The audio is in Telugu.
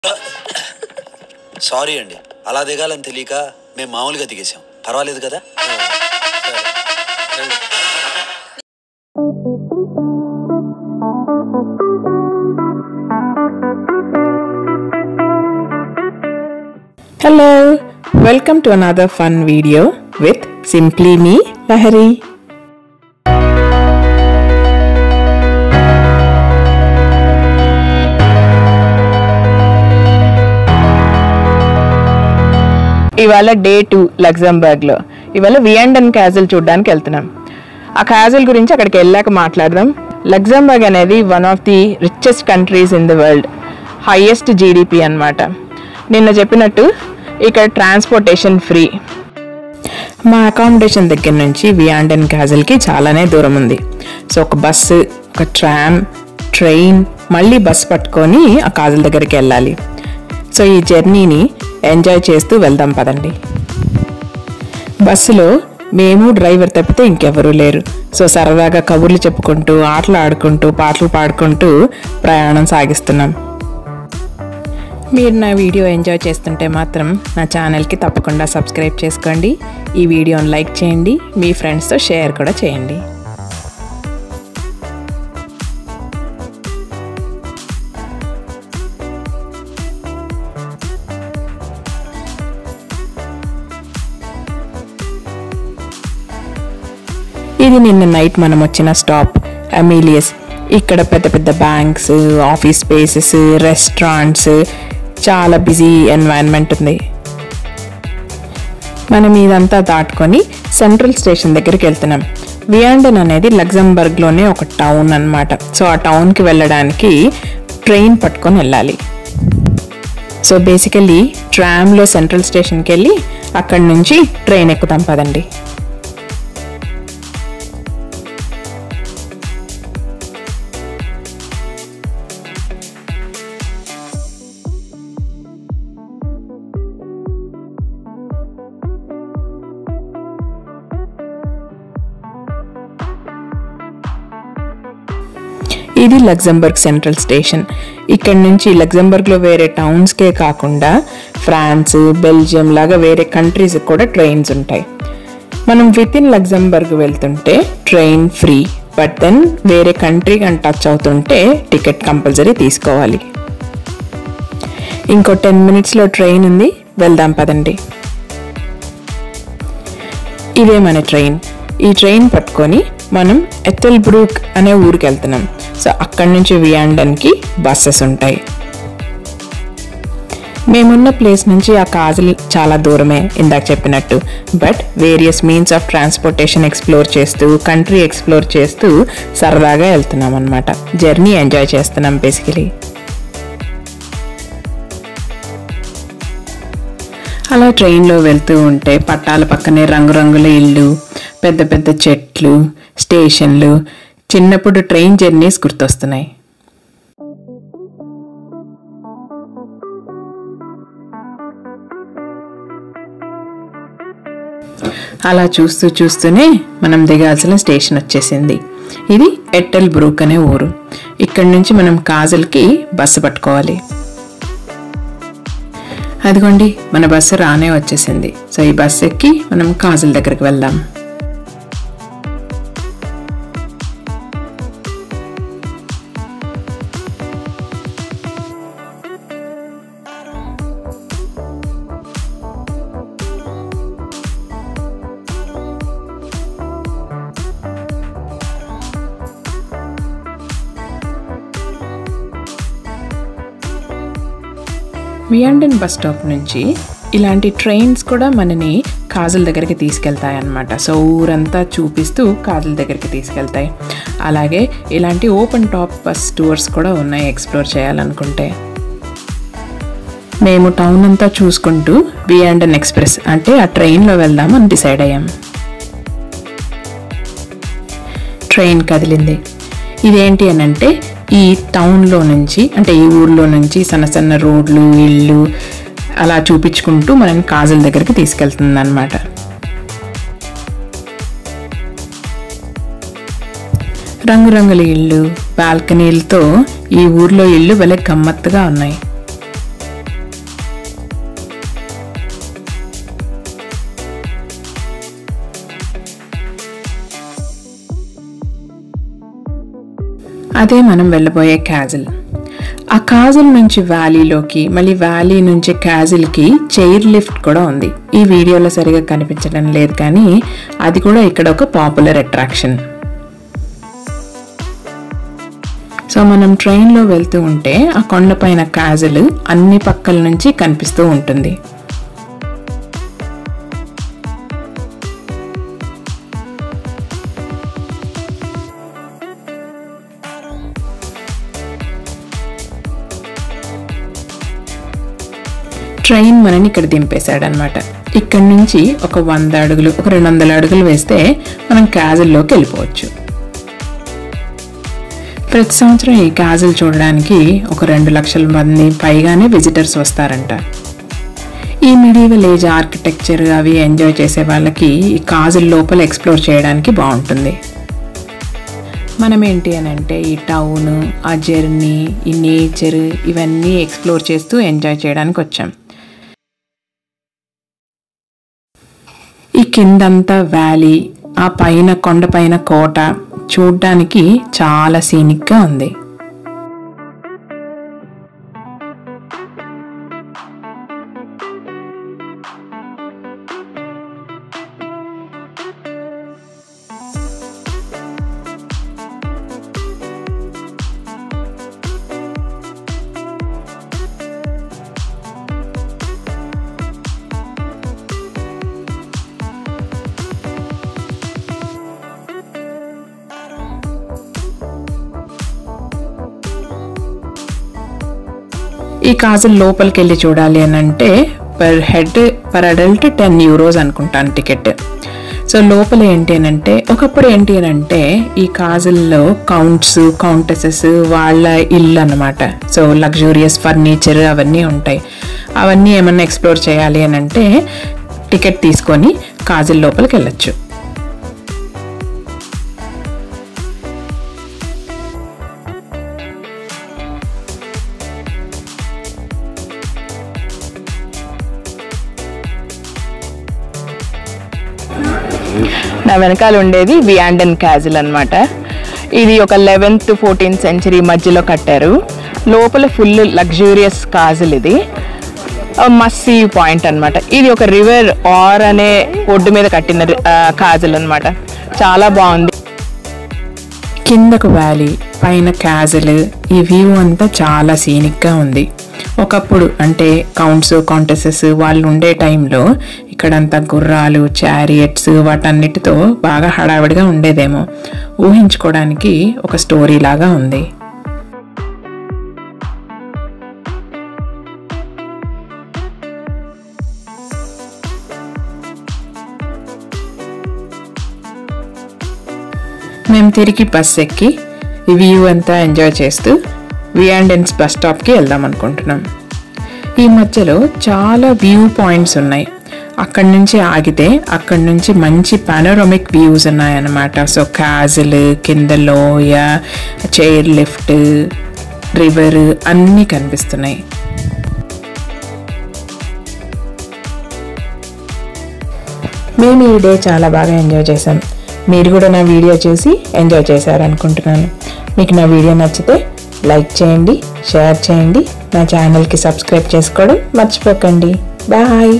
సారీ అండి అలా దిగాలని తెలియక మేము మామూలుగా దిగేసాం పర్వాలేదు కదా Hello, welcome to another fun video with Simply Me Lahari. ఇవాళ డే టూ లగ్జంబర్గ్లో ఇవాళ వియాండన్ క్యాజిల్ చూడడానికి వెళ్తున్నాం ఆ క్యాజిల్ గురించి అక్కడికి వెళ్ళాక మాట్లాడదాం లగ్జంబర్గ్ అనేది one of the richest countries in the world highest GDP అన్నమాట నిన్న చెప్పినట్టు ఇక్కడ ట్రాన్స్పోర్టేషన్ ఫ్రీ మా అకామిడేషన్ దగ్గర నుంచి వియాండన్ క్యాజిల్కి చాలానే దూరం ఉంది సో ఒక బస్సు ఒక ట్రామ్ ట్రైన్ మళ్ళీ బస్ పట్టుకొని ఆ కాజల్ దగ్గరికి వెళ్ళాలి సో ఈ జర్నీని ఎంజాయ్ చేస్తూ వెళ్దాం పదండి బస్సులో మేము డ్రైవర్ తప్పితే ఇంకెవరూ లేరు సో సరదాగా కబుర్లు చెప్పుకుంటూ ఆటలు ఆడుకుంటూ పాటలు పాడుకుంటూ ప్రయాణం సాగిస్తున్నాం మీరు నా వీడియో ఎంజాయ్ చేస్తుంటే మాత్రం నా ఛానల్కి తప్పకుండా సబ్స్క్రైబ్ చేసుకోండి ఈ వీడియోని లైక్ చేయండి మీ ఫ్రెండ్స్తో షేర్ కూడా చేయండి ఇది నిన్న నైట్ మనం వచ్చిన స్టాప్ అమీలియస్ ఇక్కడ పెద్ద పెద్ద బ్యాంక్స్ ఆఫీస్ స్పేసెస్ రెస్టారెంట్స్ చాలా బిజీ ఎన్వైరన్మెంట్ ఉంది మనం ఇదంతా దాటుకొని సెంట్రల్ స్టేషన్ దగ్గరికి వెళ్తున్నాం వియాండన్ అనేది లగ్జంబర్గ్లోనే ఒక టౌన్ అన్నమాట సో ఆ టౌన్కి వెళ్ళడానికి ట్రైన్ పట్టుకొని వెళ్ళాలి సో బేసికలీ ట్రామ్లో సెంట్రల్ స్టేషన్కి వెళ్ళి అక్కడి నుంచి ట్రైన్ ఎక్కుతాం పదండి ఇది లగ్జంబర్గ్ సెంట్రల్ స్టేషన్ ఇక్కడ నుంచి లగ్జంబర్గ్లో వేరే టౌన్స్కే కాకుండా ఫ్రాన్స్ బెల్జియం లాగా వేరే కంట్రీస్ కూడా ట్రైన్స్ ఉంటాయి మనం విత్ ఇన్ లగ్జంబర్గ్ వెళ్తుంటే ట్రైన్ ఫ్రీ బట్ దెన్ వేరే కంట్రీ కానీ టచ్ అవుతుంటే టికెట్ కంపల్సరీ తీసుకోవాలి ఇంకో టెన్ మినిట్స్లో ట్రైన్ ఉంది వెళ్దాం పదండి ఇదే మన ట్రైన్ ఈ ట్రైన్ పట్టుకొని మనం ఎత్తల్ బ్రూక్ అనే ఊరికి వెళ్తున్నాం సో అక్కడి నుంచి వియాండన్కి బస్సెస్ ఉంటాయి మేమున్న ప్లేస్ నుంచి ఆ కాజల్ చాలా దూరమే ఇందాక చెప్పినట్టు but various means of transportation explore చేస్తూ కంట్రీ ఎక్స్ప్లోర్ చేస్తూ సరదాగా వెళ్తున్నాం అనమాట జర్నీ ఎంజాయ్ చేస్తున్నాం బేసికలీ అలా ట్రైన్లో వెళ్తూ ఉంటే పట్టాల పక్కనే రంగురంగుల ఇల్లు పెద్ద పెద్ద చెట్లు స్టేషన్లు చిన్నప్పుడు ట్రైన్ జర్నీస్ గుర్తొస్తున్నాయి అలా చూస్తూ చూస్తూనే మనం దిగాల్సిన స్టేషన్ వచ్చేసింది ఇది ఎట్టెల్ బ్రూక్ అనే ఊరు ఇక్కడి నుంచి మనం కాజల్కి బస్సు పట్టుకోవాలి అదిగోండి మన బస్సు రానే వచ్చేసింది సో ఈ బస్సు ఎక్కి మనం కాజల్ దగ్గరికి వెళ్దాం వియాండన్ బస్ స్టాప్ నుంచి ఇలాంటి ట్రైన్స్ కూడా మనని కాజల్ దగ్గరికి తీసుకెళ్తాయి సో ఊరంతా చూపిస్తూ కాజల్ దగ్గరికి తీసుకెళ్తాయి అలాగే ఇలాంటి ఓపెన్ టాప్ బస్ టూర్స్ కూడా ఉన్నాయి ఎక్స్ప్లోర్ చేయాలనుకుంటే మేము టౌన్ అంతా చూసుకుంటూ వియాండన్ ఎక్స్ప్రెస్ అంటే ఆ ట్రైన్లో వెళ్దామని డిసైడ్ అయ్యాం ట్రైన్ కదిలింది ఇదేంటి అని అంటే ఈ టౌన్లో నుంచి అంటే ఈ ఊర్లో నుంచి సన్న సన్న రోడ్లు ఇళ్ళు అలా చూపించుకుంటూ మనం కాజల్ దగ్గరికి తీసుకెళ్తుంది అనమాట రంగురంగుల ఇళ్ళు బాల్కనీలతో ఈ ఊర్లో ఇళ్ళు భలే గమ్మత్తుగా ఉన్నాయి అదే మనం వెళ్ళబోయే క్యాజిల్ ఆ కాజల్ నుంచి వ్యాలీలోకి మళ్ళీ వ్యాలీ నుంచి క్యాజిల్కి చైర్ లిఫ్ట్ కూడా ఉంది ఈ వీడియోలో సరిగా కనిపించడం లేదు కానీ అది కూడా ఇక్కడ ఒక పాపులర్ అట్రాక్షన్ సో మనం ట్రైన్లో వెళ్తూ ఉంటే ఆ కొండపైన క్యాజిల్ అన్ని పక్కల నుంచి కనిపిస్తూ ఉంటుంది ట్రైన్ మనని ఇక్కడ దింపేశాడనమాట ఇక్కడ నుంచి ఒక వంద అడుగులు ఒక రెండు వందల అడుగులు వేస్తే మనం క్యాజిల్లోకి వెళ్ళిపోవచ్చు ప్రతి సంవత్సరం ఈ క్యాజిల్ చూడడానికి ఒక రెండు లక్షల మంది పైగానే విజిటర్స్ వస్తారంట ఈ మిడివల్ ఏజ్ ఆర్కిటెక్చర్ అవి ఎంజాయ్ చేసే వాళ్ళకి ఈ కాజుల లోపల ఎక్స్ప్లోర్ చేయడానికి బాగుంటుంది మనం ఏంటి అని అంటే ఈ టౌన్ ఆ జర్నీ ఈ నేచర్ ఇవన్నీ ఎక్స్ప్లోర్ చేస్తూ ఎంజాయ్ చేయడానికి వచ్చాం ఈ కిందంతా వ్యాలీ ఆ పైన కొండపైన కోట చూడ్డానికి చాలా సీనిక్గా ఉంది ఈ కాజులు లోపలికి వెళ్ళి చూడాలి అని అంటే per head per adult ten euros అనుకుంటాను టికెట్ సో లోపల ఏంటి అని అంటే ఒకప్పుడు ఏంటి అని అంటే ఈ కాజుల్లో కౌంట్స్ కౌంటెసెస్ వాళ్ళ ఇల్లు అనమాట సో లగ్జూరియస్ ఫర్నిచర్ అవన్నీ ఉంటాయి అవన్నీ ఏమన్నా ఎక్స్ప్లోర్ చేయాలి అని అంటే టికెట్ తీసుకొని కాజుల లోపలికి వెళ్ళొచ్చు నా వెనకాల ఉండేది వియాండన్ క్యాజిల్ అన్నమాట ఇది ఒక లెవెన్త్ ఫోర్టీన్త్ సెంచరీ మధ్యలో కట్టారు లోపల ఫుల్ లగ్జూరియస్ కాజిల్ ఇది మస్సీ పాయింట్ అన్నమాట ఇది ఒక రివర్ ఆర్ అనే ఒడ్డు మీద కట్టిన కాజల్ అన్నమాట చాలా బాగుంది కిందకు వ్యాలీ పైన క్యాజల్ ఈ వ్యూ అంతా చాలా సీనిక్గా ఉంది ఒకప్పుడు అంటే కౌంట్స్ కాంటెసెస్ వాళ్ళు ఉండే టైంలో ఇక్కడంతా గుర్రాలు చారియట్స్ వాటన్నిటితో బాగా హడావిడిగా ఉండేదేమో ఊహించుకోవడానికి ఒక స్టోరీ లాగా ఉంది మేము తిరిగి బస్ ఎక్కి ఈ వ్యూ అంతా ఎంజాయ్ చేస్తూ వియాండెన్స్ బస్ స్టాప్కి వెళ్దాం అనుకుంటున్నాం ఈ మధ్యలో చాలా వ్యూ పాయింట్స్ ఉన్నాయి అక్కడి నుంచి ఆగితే అక్కడి నుంచి మంచి పానోరమిక్ వ్యూస్ ఉన్నాయన్నమాట సో క్యాజిల్ కింద లోయ చైర్ లిఫ్ట్ రివర్ అన్నీ కనిపిస్తున్నాయి మేము ఈ డే చాలా బాగా ఎంజాయ్ చేసాం మీరు కూడా నా వీడియో చూసి ఎంజాయ్ చేశారనుకుంటున్నాను మీకు నా వీడియో నచ్చితే లైక్ చేయండి షేర్ చేయండి నా ఛానల్కి సబ్స్క్రైబ్ చేసుకోవడం మర్చిపోకండి బాయ్